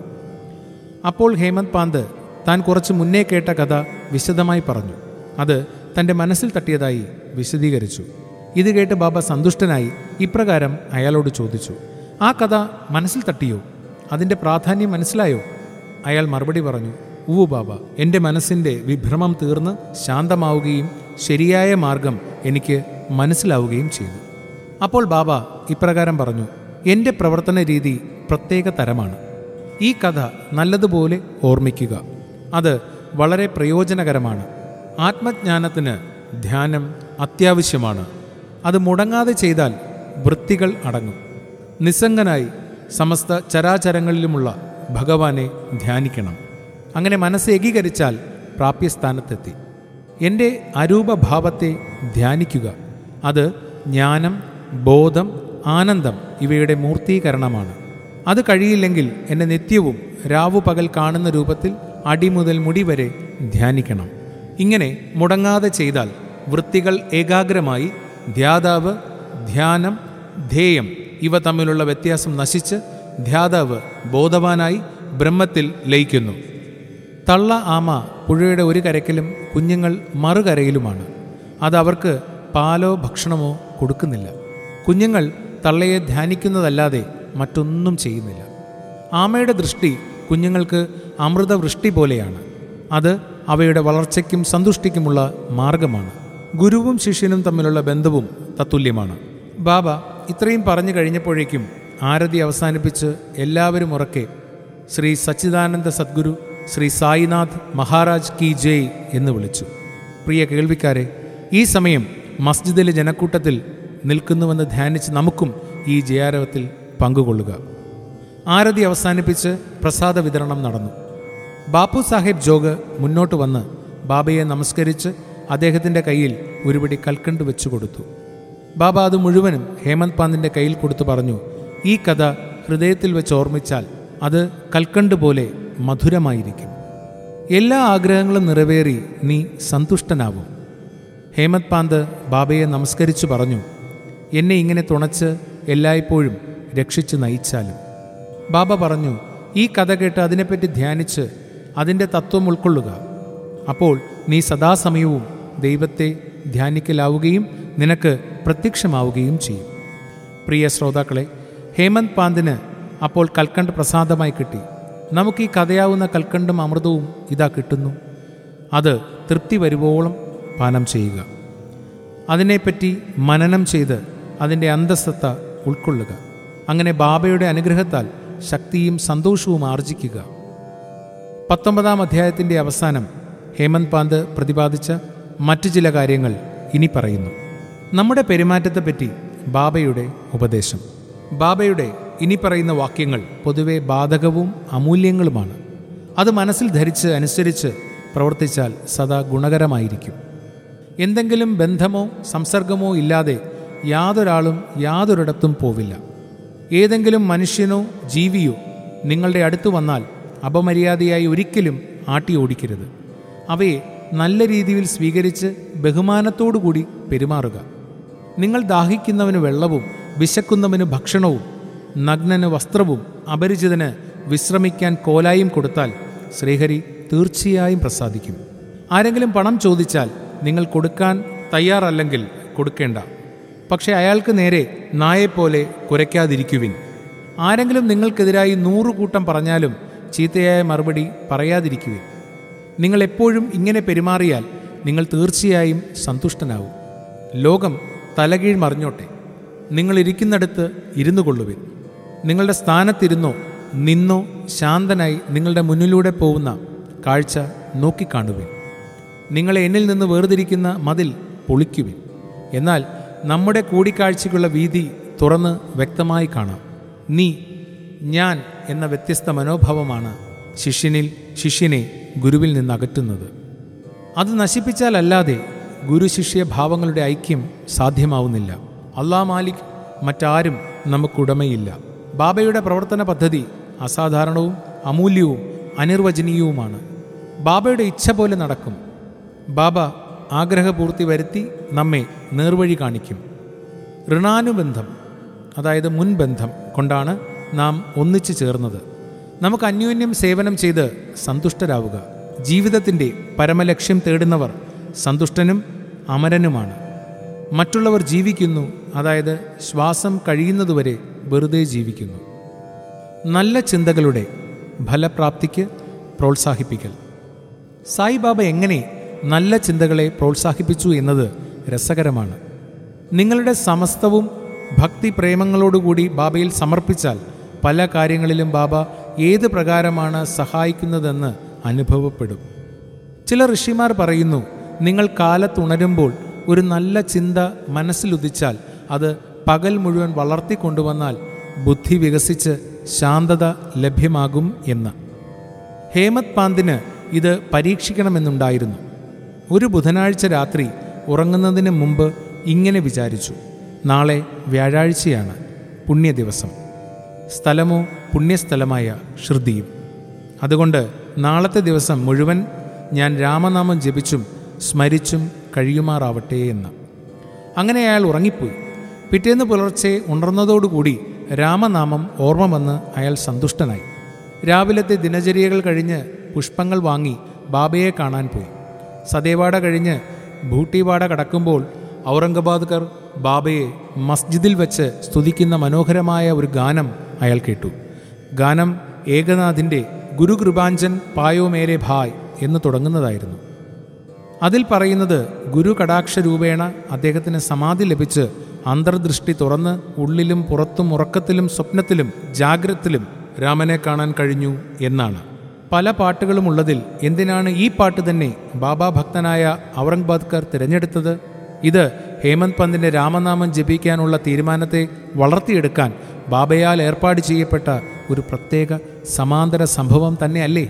അപ്പോൾ ഹേമന്ത് പാന്ത് താൻ കുറച്ച് മുന്നേ കേട്ട കഥ വിശദമായി പറഞ്ഞു അത് തൻ്റെ മനസ്സിൽ തട്ടിയതായി വിശദീകരിച്ചു ഇത് കേട്ട് ബാബ സന്തുഷ്ടനായി ഇപ്രകാരം അയാളോട് ചോദിച്ചു ആ കഥ മനസ്സിൽ തട്ടിയോ അതിൻ്റെ പ്രാധാന്യം മനസ്സിലായോ അയാൾ മറുപടി പറഞ്ഞു ഊ ബാബ എൻ്റെ മനസ്സിൻ്റെ വിഭ്രമം തീർന്ന് ശാന്തമാവുകയും ശരിയായ മാർഗം എനിക്ക് മനസ്സിലാവുകയും ചെയ്തു അപ്പോൾ ബാബ ഇപ്രകാരം പറഞ്ഞു എൻ്റെ പ്രവർത്തന രീതി പ്രത്യേക തരമാണ് ഈ കഥ നല്ലതുപോലെ ഓർമ്മിക്കുക അത് വളരെ പ്രയോജനകരമാണ് ആത്മജ്ഞാനത്തിന് ധ്യാനം അത്യാവശ്യമാണ് അത് മുടങ്ങാതെ ചെയ്താൽ വൃത്തികൾ അടങ്ങും നിസ്സംഗനായി സമസ്ത ചരാചരങ്ങളിലുമുള്ള ഭഗവാനെ ധ്യാനിക്കണം അങ്ങനെ മനസ്സ് ഏകീകരിച്ചാൽ പ്രാപ്യസ്ഥാനത്തെത്തി എൻ്റെ അരൂപഭാവത്തെ ധ്യാനിക്കുക അത് ജ്ഞാനം ബോധം ആനന്ദം ഇവയുടെ മൂർത്തീകരണമാണ് അത് കഴിയില്ലെങ്കിൽ എന്നെ നിത്യവും രാവു പകൽ കാണുന്ന രൂപത്തിൽ അടി മുതൽ മുടി വരെ ധ്യാനിക്കണം ഇങ്ങനെ മുടങ്ങാതെ ചെയ്താൽ വൃത്തികൾ ഏകാഗ്രമായി ധ്യാതാവ് ധ്യാനം ധ്യേയം ഇവ തമ്മിലുള്ള വ്യത്യാസം നശിച്ച് ധ്യാതാവ് ബോധവാനായി ബ്രഹ്മത്തിൽ ലയിക്കുന്നു തള്ള ആമ പുഴയുടെ ഒരു കരയ്ക്കലും കുഞ്ഞുങ്ങൾ മറുകരയിലുമാണ് അത് അവർക്ക് പാലോ ഭക്ഷണമോ കൊടുക്കുന്നില്ല കുഞ്ഞുങ്ങൾ തള്ളയെ ധ്യാനിക്കുന്നതല്ലാതെ മറ്റൊന്നും ചെയ്യുന്നില്ല ആമയുടെ ദൃഷ്ടി കുഞ്ഞുങ്ങൾക്ക് അമൃതവൃഷ്ടി പോലെയാണ് അത് അവയുടെ വളർച്ചയ്ക്കും സന്തുഷ്ടിക്കുമുള്ള മാർഗമാണ് ഗുരുവും ശിഷ്യനും തമ്മിലുള്ള ബന്ധവും തത്തുല്യമാണ് ബാബ ഇത്രയും പറഞ്ഞു കഴിഞ്ഞപ്പോഴേക്കും ആരതി അവസാനിപ്പിച്ച് എല്ലാവരും ഉറക്കെ ശ്രീ സച്ചിദാനന്ദ സദ്ഗുരു ശ്രീ സായിനാഥ് മഹാരാജ് കി ജയ് എന്ന് വിളിച്ചു പ്രിയ കേൾവിക്കാരെ ഈ സമയം മസ്ജിദിലെ ജനക്കൂട്ടത്തിൽ നിൽക്കുന്നുവെന്ന് ധ്യാനിച്ച് നമുക്കും ഈ ജയാരവത്തിൽ പങ്കുകൊള്ളുക ആരതി അവസാനിപ്പിച്ച് പ്രസാദ വിതരണം നടന്നു ബാപ്പു സാഹിബ് ജോഗ് മുന്നോട്ട് വന്ന് ബാബയെ നമസ്കരിച്ച് അദ്ദേഹത്തിൻ്റെ കയ്യിൽ ഒരുപിടി കൽക്കണ്ട് വെച്ചു കൊടുത്തു ബാബ അത് മുഴുവനും ഹേമന്ത് പാന്തിൻ്റെ കയ്യിൽ കൊടുത്തു പറഞ്ഞു ഈ കഥ ഹൃദയത്തിൽ വെച്ച് ഓർമ്മിച്ചാൽ അത് കൽക്കണ്ട് പോലെ മധുരമായിരിക്കും എല്ലാ ആഗ്രഹങ്ങളും നിറവേറി നീ സന്തുഷ്ടനാവും ഹേമന്ത് പാന്ത് ബാബയെ നമസ്കരിച്ചു പറഞ്ഞു എന്നെ ഇങ്ങനെ തുണച്ച് എല്ലായ്പ്പോഴും രക്ഷിച്ച് നയിച്ചാലും ബാബ പറഞ്ഞു ഈ കഥ കേട്ട് അതിനെപ്പറ്റി ധ്യാനിച്ച് അതിൻ്റെ തത്വം ഉൾക്കൊള്ളുക അപ്പോൾ നീ സദാസമയവും ദൈവത്തെ ധ്യാനിക്കലാവുകയും നിനക്ക് പ്രത്യക്ഷമാവുകയും ചെയ്യും പ്രിയ ശ്രോതാക്കളെ ഹേമന്ത് പാന്തിന് അപ്പോൾ കൽക്കണ്ട് പ്രസാദമായി കിട്ടി നമുക്ക് ഈ കഥയാവുന്ന കൽക്കണ്ടും അമൃതവും ഇതാ കിട്ടുന്നു അത് തൃപ്തി വരുവോളം പാനം ചെയ്യുക അതിനെപ്പറ്റി മനനം ചെയ്ത് അതിൻ്റെ അന്തസ്സത്ത ഉൾക്കൊള്ളുക അങ്ങനെ ബാബയുടെ അനുഗ്രഹത്താൽ ശക്തിയും സന്തോഷവും ആർജിക്കുക പത്തൊമ്പതാം അധ്യായത്തിൻ്റെ അവസാനം ഹേമന്ത് പാന്ത് പ്രതിപാദിച്ച മറ്റു ചില കാര്യങ്ങൾ ഇനി പറയുന്നു നമ്മുടെ പെരുമാറ്റത്തെപ്പറ്റി ബാബയുടെ ഉപദേശം ബാബയുടെ ഇനി പറയുന്ന വാക്യങ്ങൾ പൊതുവെ ബാധകവും അമൂല്യങ്ങളുമാണ് അത് മനസ്സിൽ ധരിച്ച് അനുസരിച്ച് പ്രവർത്തിച്ചാൽ സദാ ഗുണകരമായിരിക്കും എന്തെങ്കിലും ബന്ധമോ സംസർഗമോ ഇല്ലാതെ യാതൊരാളും യാതൊരിടത്തും പോവില്ല ഏതെങ്കിലും മനുഷ്യനോ ജീവിയോ നിങ്ങളുടെ അടുത്ത് വന്നാൽ അപമര്യാദയായി ഒരിക്കലും ആട്ടി ഓടിക്കരുത് അവയെ നല്ല രീതിയിൽ സ്വീകരിച്ച് ബഹുമാനത്തോടുകൂടി പെരുമാറുക നിങ്ങൾ ദാഹിക്കുന്നവന് വെള്ളവും വിശക്കുന്നവന് ഭക്ഷണവും നഗ്നന് വസ്ത്രവും അപരിചിതന് വിശ്രമിക്കാൻ കോലായും കൊടുത്താൽ ശ്രീഹരി തീർച്ചയായും പ്രസാദിക്കും ആരെങ്കിലും പണം ചോദിച്ചാൽ നിങ്ങൾ കൊടുക്കാൻ തയ്യാറല്ലെങ്കിൽ കൊടുക്കേണ്ട പക്ഷെ അയാൾക്ക് നേരെ നായെപ്പോലെ കുരയ്ക്കാതിരിക്കുവിൻ ആരെങ്കിലും നിങ്ങൾക്കെതിരായി നൂറു കൂട്ടം പറഞ്ഞാലും ചീത്തയായ മറുപടി പറയാതിരിക്കുവിൻ നിങ്ങൾ എപ്പോഴും ഇങ്ങനെ പെരുമാറിയാൽ നിങ്ങൾ തീർച്ചയായും സന്തുഷ്ടനാവും ലോകം തലകീഴ് മറിഞ്ഞോട്ടെ നിങ്ങൾ ഇരിക്കുന്നിടത്ത് ഇരുന്നു കൊള്ളുവിൻ നിങ്ങളുടെ സ്ഥാനത്തിരുന്നോ നിന്നോ ശാന്തനായി നിങ്ങളുടെ മുന്നിലൂടെ പോകുന്ന കാഴ്ച നോക്കിക്കാണുവിൻ നിങ്ങളെ എന്നിൽ നിന്ന് വേർതിരിക്കുന്ന മതിൽ പൊളിക്കുവിൻ എന്നാൽ നമ്മുടെ കൂടിക്കാഴ്ചയ്ക്കുള്ള വീതി തുറന്ന് വ്യക്തമായി കാണാം നീ ഞാൻ എന്ന വ്യത്യസ്ത മനോഭാവമാണ് ശിഷ്യനിൽ ശിഷ്യനെ ഗുരുവിൽ നിന്ന് അകറ്റുന്നത് അത് നശിപ്പിച്ചാലല്ലാതെ ഗുരു ശിഷ്യ ഭാവങ്ങളുടെ ഐക്യം സാധ്യമാവുന്നില്ല അള്ളാ മാലിക് മറ്റാരും നമുക്കുടമയില്ല ബാബയുടെ പ്രവർത്തന പദ്ധതി അസാധാരണവും അമൂല്യവും അനിർവചനീയവുമാണ് ബാബയുടെ ഇച്ഛ പോലെ നടക്കും ബാബ ആഗ്രഹപൂർത്തി വരുത്തി നമ്മെ നേർവഴി കാണിക്കും ഋണാനുബന്ധം അതായത് മുൻബന്ധം കൊണ്ടാണ് നാം ഒന്നിച്ചു ചേർന്നത് നമുക്ക് അന്യോന്യം സേവനം ചെയ്ത് സന്തുഷ്ടരാവുക ജീവിതത്തിൻ്റെ പരമലക്ഷ്യം തേടുന്നവർ സന്തുഷ്ടനും അമരനുമാണ് മറ്റുള്ളവർ ജീവിക്കുന്നു അതായത് ശ്വാസം കഴിയുന്നതുവരെ വെറുതെ ജീവിക്കുന്നു നല്ല ചിന്തകളുടെ ഫലപ്രാപ്തിക്ക് പ്രോത്സാഹിപ്പിക്കൽ സായിബാബ എങ്ങനെ നല്ല ചിന്തകളെ പ്രോത്സാഹിപ്പിച്ചു എന്നത് രസകരമാണ് നിങ്ങളുടെ സമസ്തവും ഭക്തി പ്രേമങ്ങളോടുകൂടി ബാബയിൽ സമർപ്പിച്ചാൽ പല കാര്യങ്ങളിലും ബാബ ഏത് പ്രകാരമാണ് സഹായിക്കുന്നതെന്ന് അനുഭവപ്പെടും ചില ഋഷിമാർ പറയുന്നു നിങ്ങൾ കാലത്തുണരുമ്പോൾ ഒരു നല്ല ചിന്ത മനസ്സിലുദിച്ചാൽ അത് പകൽ മുഴുവൻ വളർത്തിക്കൊണ്ടുവന്നാൽ ബുദ്ധി വികസിച്ച് ശാന്തത ലഭ്യമാകും എന്ന് ഹേമത് പാന്തിന് ഇത് പരീക്ഷിക്കണമെന്നുണ്ടായിരുന്നു ഒരു ബുധനാഴ്ച രാത്രി ഉറങ്ങുന്നതിന് മുമ്പ് ഇങ്ങനെ വിചാരിച്ചു നാളെ വ്യാഴാഴ്ചയാണ് പുണ്യദിവസം സ്ഥലമോ പുണ്യസ്ഥലമായ ശ്രുതിയും അതുകൊണ്ട് നാളത്തെ ദിവസം മുഴുവൻ ഞാൻ രാമനാമം ജപിച്ചും സ്മരിച്ചും കഴിയുമാറാവട്ടെ എന്ന് അങ്ങനെ അയാൾ ഉറങ്ങിപ്പോയി പിറ്റേന്ന് പുലർച്ചെ ഉണർന്നതോടുകൂടി രാമനാമം ഓർമ്മ വന്ന് അയാൾ സന്തുഷ്ടനായി രാവിലത്തെ ദിനചര്യകൾ കഴിഞ്ഞ് പുഷ്പങ്ങൾ വാങ്ങി ബാബയെ കാണാൻ പോയി സദേവാട കഴിഞ്ഞ് ഭൂട്ടിവാട കടക്കുമ്പോൾ ഔറംഗബാദ്കർ ബാബയെ മസ്ജിദിൽ വെച്ച് സ്തുതിക്കുന്ന മനോഹരമായ ഒരു ഗാനം അയാൾ കേട്ടു ഗാനം ഏകനാഥിൻ്റെ ഗുരുകൃപാഞ്ചൻ പായോ മേരെ ഭായ് എന്ന് തുടങ്ങുന്നതായിരുന്നു അതിൽ പറയുന്നത് ഗുരു കടാക്ഷ രൂപേണ അദ്ദേഹത്തിന് സമാധി ലഭിച്ച് അന്തർദൃഷ്ടി തുറന്ന് ഉള്ളിലും പുറത്തും ഉറക്കത്തിലും സ്വപ്നത്തിലും ജാഗ്രത്തിലും രാമനെ കാണാൻ കഴിഞ്ഞു എന്നാണ് പല പാട്ടുകളും ഉള്ളതിൽ എന്തിനാണ് ഈ പാട്ട് തന്നെ ബാബാ ഭക്തനായ ഔറംഗബാദ്കർ തിരഞ്ഞെടുത്തത് ഇത് ഹേമന്ത് പന്തിൻ്റെ രാമനാമം ജപിക്കാനുള്ള തീരുമാനത്തെ വളർത്തിയെടുക്കാൻ ബാബയാൽ ഏർപ്പാട് ചെയ്യപ്പെട്ട ഒരു പ്രത്യേക സമാന്തര സംഭവം തന്നെയല്ലേ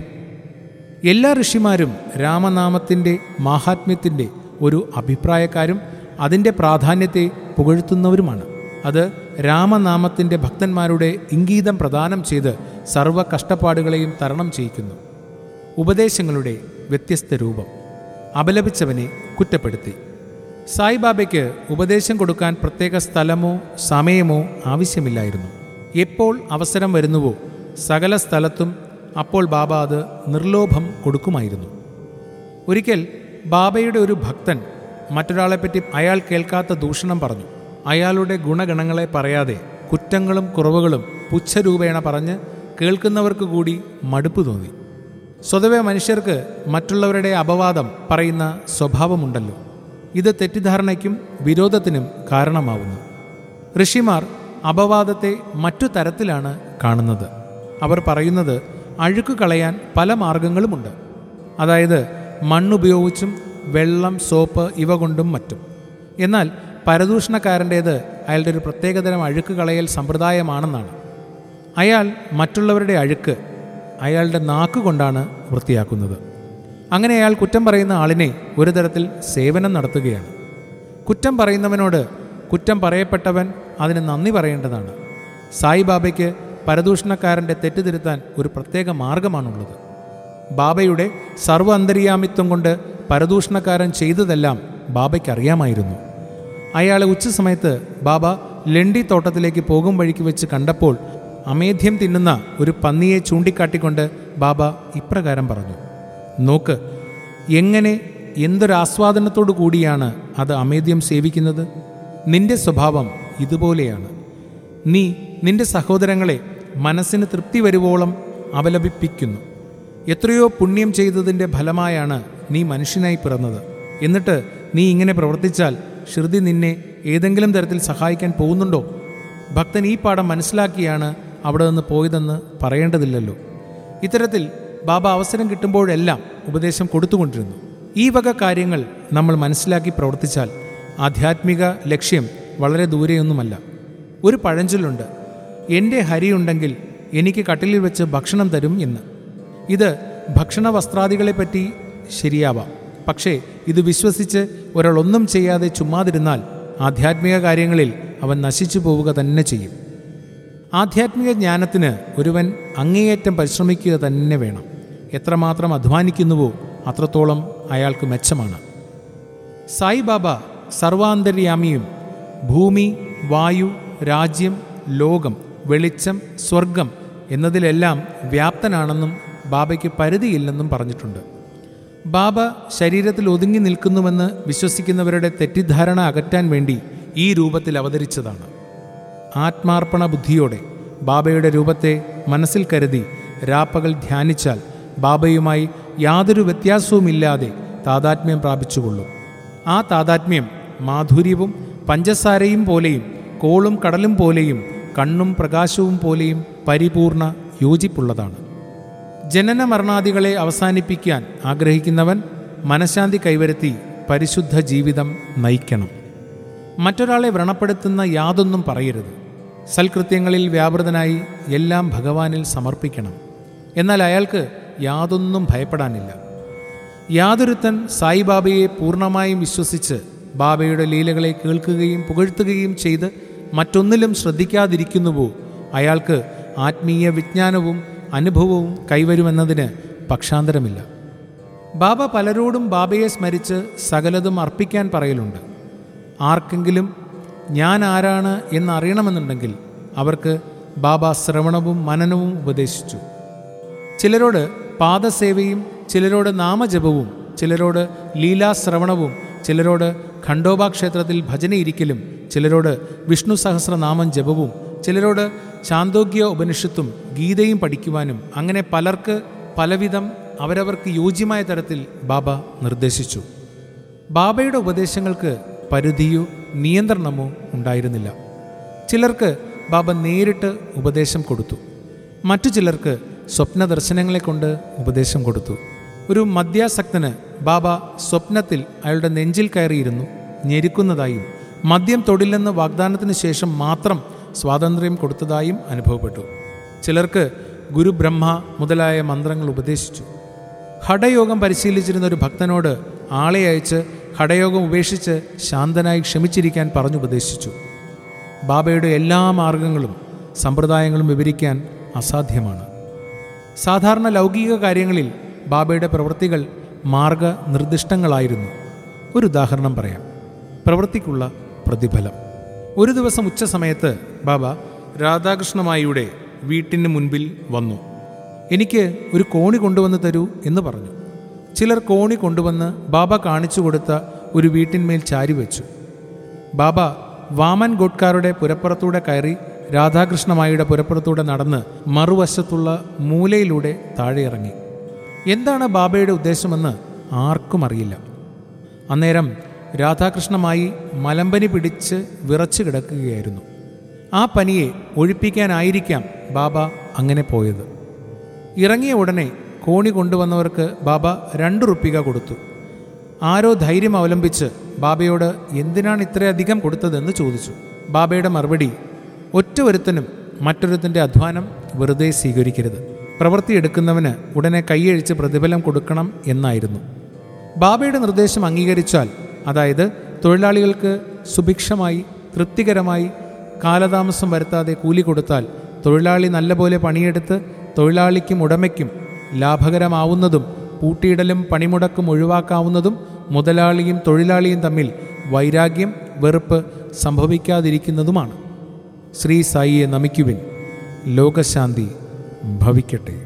എല്ലാ ഋഷിമാരും രാമനാമത്തിൻ്റെ മാഹാത്മ്യത്തിൻ്റെ ഒരു അഭിപ്രായക്കാരും അതിൻ്റെ പ്രാധാന്യത്തെ പുകഴ്ത്തുന്നവരുമാണ് അത് രാമനാമത്തിൻ്റെ ഭക്തന്മാരുടെ ഇംഗീതം പ്രദാനം ചെയ്ത് സർവ്വ കഷ്ടപ്പാടുകളെയും തരണം ചെയ്യിക്കുന്നു ഉപദേശങ്ങളുടെ വ്യത്യസ്ത രൂപം അപലപിച്ചവനെ കുറ്റപ്പെടുത്തി സായിബാബയ്ക്ക് ഉപദേശം കൊടുക്കാൻ പ്രത്യേക സ്ഥലമോ സമയമോ ആവശ്യമില്ലായിരുന്നു എപ്പോൾ അവസരം വരുന്നുവോ സകല സ്ഥലത്തും അപ്പോൾ ബാബ അത് നിർലോഭം കൊടുക്കുമായിരുന്നു ഒരിക്കൽ ബാബയുടെ ഒരു ഭക്തൻ മറ്റൊരാളെപ്പറ്റി അയാൾ കേൾക്കാത്ത ദൂഷണം പറഞ്ഞു അയാളുടെ ഗുണഗണങ്ങളെ പറയാതെ കുറ്റങ്ങളും കുറവുകളും പുച്ഛരൂപേണ പറഞ്ഞ് കേൾക്കുന്നവർക്ക് കൂടി മടുപ്പ് തോന്നി സ്വതവേ മനുഷ്യർക്ക് മറ്റുള്ളവരുടെ അപവാദം പറയുന്ന സ്വഭാവമുണ്ടല്ലോ ഇത് തെറ്റിദ്ധാരണയ്ക്കും വിരോധത്തിനും കാരണമാവുന്നു ഋഷിമാർ അപവാദത്തെ മറ്റു തരത്തിലാണ് കാണുന്നത് അവർ പറയുന്നത് അഴുക്ക് കളയാൻ പല മാർഗങ്ങളുമുണ്ട് അതായത് മണ്ണുപയോഗിച്ചും വെള്ളം സോപ്പ് ഇവ കൊണ്ടും മറ്റും എന്നാൽ പരദൂഷണക്കാരൻ്റേത് അയാളുടെ ഒരു പ്രത്യേകതരം അഴുക്ക് കളയൽ സമ്പ്രദായമാണെന്നാണ് അയാൾ മറ്റുള്ളവരുടെ അഴുക്ക് അയാളുടെ നാക്കുകൊണ്ടാണ് വൃത്തിയാക്കുന്നത് അങ്ങനെ അയാൾ കുറ്റം പറയുന്ന ആളിനെ ഒരു തരത്തിൽ സേവനം നടത്തുകയാണ് കുറ്റം പറയുന്നവനോട് കുറ്റം പറയപ്പെട്ടവൻ അതിന് നന്ദി പറയേണ്ടതാണ് സായിബാബയ്ക്ക് പരദൂഷണക്കാരൻ്റെ തെറ്റ് തിരുത്താൻ ഒരു പ്രത്യേക മാർഗമാണുള്ളത് ബാബയുടെ സർവ്വ അന്തര്യാമിത്വം കൊണ്ട് പരദൂഷണക്കാരൻ ചെയ്തതെല്ലാം ബാബയ്ക്ക് അറിയാമായിരുന്നു അയാളെ ഉച്ചസമയത്ത് ബാബ ലണ്ടി തോട്ടത്തിലേക്ക് പോകും വഴിക്ക് വെച്ച് കണ്ടപ്പോൾ അമേധ്യം തിന്നുന്ന ഒരു പന്നിയെ ചൂണ്ടിക്കാട്ടിക്കൊണ്ട് ബാബ ഇപ്രകാരം പറഞ്ഞു നോക്ക് എങ്ങനെ എന്തൊരാസ്വാദനത്തോടു കൂടിയാണ് അത് അമേദ്യം സേവിക്കുന്നത് നിന്റെ സ്വഭാവം ഇതുപോലെയാണ് നീ നിന്റെ സഹോദരങ്ങളെ മനസ്സിന് തൃപ്തി വരുവോളം അപലപിപ്പിക്കുന്നു എത്രയോ പുണ്യം ചെയ്തതിൻ്റെ ഫലമായാണ് നീ മനുഷ്യനായി പിറന്നത് എന്നിട്ട് നീ ഇങ്ങനെ പ്രവർത്തിച്ചാൽ ശ്രുതി നിന്നെ ഏതെങ്കിലും തരത്തിൽ സഹായിക്കാൻ പോകുന്നുണ്ടോ ഭക്തൻ ഈ പാഠം മനസ്സിലാക്കിയാണ് അവിടെ നിന്ന് പോയതെന്ന് പറയേണ്ടതില്ലല്ലോ ഇത്തരത്തിൽ ബാബ അവസരം കിട്ടുമ്പോഴെല്ലാം ഉപദേശം കൊടുത്തുകൊണ്ടിരുന്നു ഈ വക കാര്യങ്ങൾ നമ്മൾ മനസ്സിലാക്കി പ്രവർത്തിച്ചാൽ ആധ്യാത്മിക ലക്ഷ്യം വളരെ ദൂരെയൊന്നുമല്ല ഒരു പഴഞ്ചൊല്ലുണ്ട് എൻ്റെ ഹരിയുണ്ടെങ്കിൽ എനിക്ക് കട്ടിലിൽ വെച്ച് ഭക്ഷണം തരും എന്ന് ഇത് ഭക്ഷണ വസ്ത്രാദികളെപ്പറ്റി ശരിയാവാം പക്ഷേ ഇത് വിശ്വസിച്ച് ഒരാൾ ഒന്നും ചെയ്യാതെ ചുമ്മാതിരുന്നാൽ ആധ്യാത്മിക കാര്യങ്ങളിൽ അവൻ നശിച്ചു പോവുക തന്നെ ചെയ്യും ആധ്യാത്മിക ജ്ഞാനത്തിന് ഒരുവൻ അങ്ങേയറ്റം പരിശ്രമിക്കുക തന്നെ വേണം എത്രമാത്രം അധ്വാനിക്കുന്നുവോ അത്രത്തോളം അയാൾക്ക് മെച്ചമാണ് സായിബാബ സർവാന്തര്യാമിയും ഭൂമി വായു രാജ്യം ലോകം വെളിച്ചം സ്വർഗം എന്നതിലെല്ലാം വ്യാപ്തനാണെന്നും ബാബയ്ക്ക് പരിധിയില്ലെന്നും പറഞ്ഞിട്ടുണ്ട് ബാബ ശരീരത്തിൽ ഒതുങ്ങി നിൽക്കുന്നുവെന്ന് വിശ്വസിക്കുന്നവരുടെ തെറ്റിദ്ധാരണ അകറ്റാൻ വേണ്ടി ഈ രൂപത്തിൽ അവതരിച്ചതാണ് ആത്മാർപ്പണ ബുദ്ധിയോടെ ബാബയുടെ രൂപത്തെ മനസ്സിൽ കരുതി രാപ്പകൽ ധ്യാനിച്ചാൽ ബാബയുമായി യാതൊരു വ്യത്യാസവുമില്ലാതെ താതാത്മ്യം പ്രാപിച്ചുകൊള്ളും ആ താതാത്മ്യം മാധുര്യവും പഞ്ചസാരയും പോലെയും കോളും കടലും പോലെയും കണ്ണും പ്രകാശവും പോലെയും പരിപൂർണ യോജിപ്പുള്ളതാണ് ജനന മരണാദികളെ അവസാനിപ്പിക്കാൻ ആഗ്രഹിക്കുന്നവൻ മനഃശാന്തി കൈവരുത്തി പരിശുദ്ധ ജീവിതം നയിക്കണം മറ്റൊരാളെ വ്രണപ്പെടുത്തുന്ന യാതൊന്നും പറയരുത് സൽകൃത്യങ്ങളിൽ വ്യാപൃതനായി എല്ലാം ഭഗവാനിൽ സമർപ്പിക്കണം എന്നാൽ അയാൾക്ക് യാതൊന്നും ഭയപ്പെടാനില്ല യാതൊരുത്തൻ സായിബാബയെ പൂർണ്ണമായും വിശ്വസിച്ച് ബാബയുടെ ലീലകളെ കേൾക്കുകയും പുകഴ്ത്തുകയും ചെയ്ത് മറ്റൊന്നിലും ശ്രദ്ധിക്കാതിരിക്കുന്നുവോ അയാൾക്ക് ആത്മീയ വിജ്ഞാനവും അനുഭവവും കൈവരുമെന്നതിന് പക്ഷാന്തരമില്ല ബാബ പലരോടും ബാബയെ സ്മരിച്ച് സകലതും അർപ്പിക്കാൻ പറയലുണ്ട് ആർക്കെങ്കിലും ഞാൻ ആരാണ് എന്നറിയണമെന്നുണ്ടെങ്കിൽ അവർക്ക് ബാബ ശ്രവണവും മനനവും ഉപദേശിച്ചു ചിലരോട് പാദസേവയും ചിലരോട് നാമജപവും ചിലരോട് ലീലാശ്രവണവും ചിലരോട് ഖണ്ഡോബാ ക്ഷേത്രത്തിൽ ഭജനയിരിക്കലും ചിലരോട് വിഷ്ണു സഹസ്രനാമം ജപവും ചിലരോട് ചാന്തോഗ്യ ഉപനിഷത്തും ഗീതയും പഠിക്കുവാനും അങ്ങനെ പലർക്ക് പലവിധം അവരവർക്ക് യോജ്യമായ തരത്തിൽ ബാബ നിർദ്ദേശിച്ചു ബാബയുടെ ഉപദേശങ്ങൾക്ക് പരിധിയോ നിയന്ത്രണമോ ഉണ്ടായിരുന്നില്ല ചിലർക്ക് ബാബ നേരിട്ട് ഉപദേശം കൊടുത്തു മറ്റു ചിലർക്ക് സ്വപ്ന ദർശനങ്ങളെ കൊണ്ട് ഉപദേശം കൊടുത്തു ഒരു മദ്യാസക്തന് ബാബ സ്വപ്നത്തിൽ അയാളുടെ നെഞ്ചിൽ കയറിയിരുന്നു ഞെരുക്കുന്നതായും മദ്യം തൊടില്ലെന്ന് വാഗ്ദാനത്തിന് ശേഷം മാത്രം സ്വാതന്ത്ര്യം കൊടുത്തതായും അനുഭവപ്പെട്ടു ചിലർക്ക് ഗുരുബ്രഹ്മ മുതലായ മന്ത്രങ്ങൾ ഉപദേശിച്ചു ഹഠയോഗം പരിശീലിച്ചിരുന്ന ഒരു ഭക്തനോട് ആളെ അയച്ച് ഹഠയോഗം ഉപേക്ഷിച്ച് ശാന്തനായി ക്ഷമിച്ചിരിക്കാൻ പറഞ്ഞുപദേശിച്ചു ബാബയുടെ എല്ലാ മാർഗങ്ങളും സമ്പ്രദായങ്ങളും വിവരിക്കാൻ അസാധ്യമാണ് സാധാരണ ലൗകിക കാര്യങ്ങളിൽ ബാബയുടെ പ്രവൃത്തികൾ മാർഗനിർദ്ദിഷ്ടങ്ങളായിരുന്നു ഒരു ഉദാഹരണം പറയാം പ്രവൃത്തിക്കുള്ള പ്രതിഫലം ഒരു ദിവസം ഉച്ച സമയത്ത് ബാബ രാധാകൃഷ്ണമായിയുടെ വീട്ടിന് മുൻപിൽ വന്നു എനിക്ക് ഒരു കോണി കൊണ്ടുവന്ന് തരൂ എന്ന് പറഞ്ഞു ചിലർ കോണി കൊണ്ടുവന്ന് ബാബ കാണിച്ചു കൊടുത്ത ഒരു വീട്ടിന്മേൽ ചാരിവെച്ചു ബാബ വാമൻ ഗോഡ്കാരുടെ പുരപ്പുറത്തൂടെ കയറി രാധാകൃഷ്ണമായിയുടെ പുരപ്പുറത്തൂടെ നടന്ന് മറുവശത്തുള്ള മൂലയിലൂടെ താഴെ ഇറങ്ങി എന്താണ് ബാബയുടെ ഉദ്ദേശമെന്ന് ആർക്കും അറിയില്ല അന്നേരം രാധാകൃഷ്ണമായി മലമ്പനി പിടിച്ച് വിറച്ചു കിടക്കുകയായിരുന്നു ആ പനിയെ ഒഴിപ്പിക്കാനായിരിക്കാം ബാബ അങ്ങനെ പോയത് ഇറങ്ങിയ ഉടനെ കോണി കൊണ്ടുവന്നവർക്ക് ബാബ രണ്ട് റുപ്പിക കൊടുത്തു ആരോ ധൈര്യം അവലംബിച്ച് ബാബയോട് എന്തിനാണ് ഇത്രയധികം കൊടുത്തതെന്ന് ചോദിച്ചു ബാബയുടെ മറുപടി ഒറ്റ ഒരുത്തനും മറ്റൊരുത്തൻ്റെ അധ്വാനം വെറുതെ സ്വീകരിക്കരുത് പ്രവൃത്തിയെടുക്കുന്നവന് ഉടനെ കൈയഴിച്ച് പ്രതിഫലം കൊടുക്കണം എന്നായിരുന്നു ബാബയുടെ നിർദ്ദേശം അംഗീകരിച്ചാൽ അതായത് തൊഴിലാളികൾക്ക് സുഭിക്ഷമായി തൃപ്തികരമായി കാലതാമസം വരുത്താതെ കൂലി കൊടുത്താൽ തൊഴിലാളി നല്ലപോലെ പണിയെടുത്ത് തൊഴിലാളിക്കും ഉടമയ്ക്കും ലാഭകരമാവുന്നതും പൂട്ടിയിടലും പണിമുടക്കും ഒഴിവാക്കാവുന്നതും മുതലാളിയും തൊഴിലാളിയും തമ്മിൽ വൈരാഗ്യം വെറുപ്പ് സംഭവിക്കാതിരിക്കുന്നതുമാണ് ശ്രീ സായിയെ നമിക്കുവിൻ ലോകശാന്തി ഭവിക്കട്ടെ